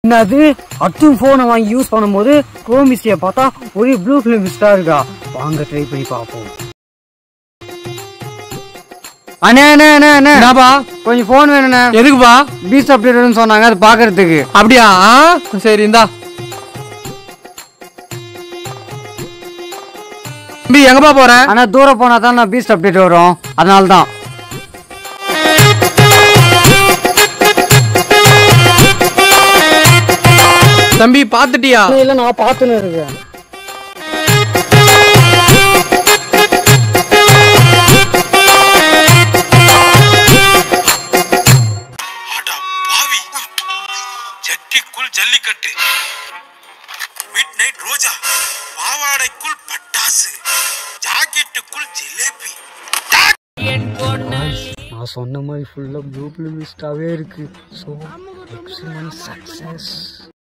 என்னது அத்தும் ஃபோனை வாங்கி யூஸ் பண்ணும்போது குரோமிஸ்டியை பார்த்தா ஒரே ப்ளூ ஃபிலிம் மிஸ்டா இருக்கா வாங்க ட்ரை பண்ணி பார்ப்போம் அண்ணே அண்ணே அண்ணே அண்ணே என்னப்பா கொஞ்சம் ஃபோன் வேணுண்ணே எதுக்குப்பா பீச் அப்டேட்னு சொன்னாங்க அது பார்க்கறதுக்கு அப்படியா ஆ? சரி இந்தா தம்பி எங்கப்பா போற ஆனா தூரம் போனா தான் நான் பீச் அப்டேட் வரும் அதனால தான் தம்பி பாத்துட்டியா இல்ல நான் பார்த்துன்னு இருக்கேன் அட பாவி ஜட்டிக்குள் ஜல்லிக்கட்டு மிட் நைட் ரோஜா பாவாடைக்குள் பட்டாசு ஜாக்கெட்டுக்குள் ஜிலேபி நான் சொன்ன மாதிரி ஃபுல்லாக ப்ளூ ஃபிலிம் மிஸ்டாகவே இருக்கு ஸோ சக்ஸஸ்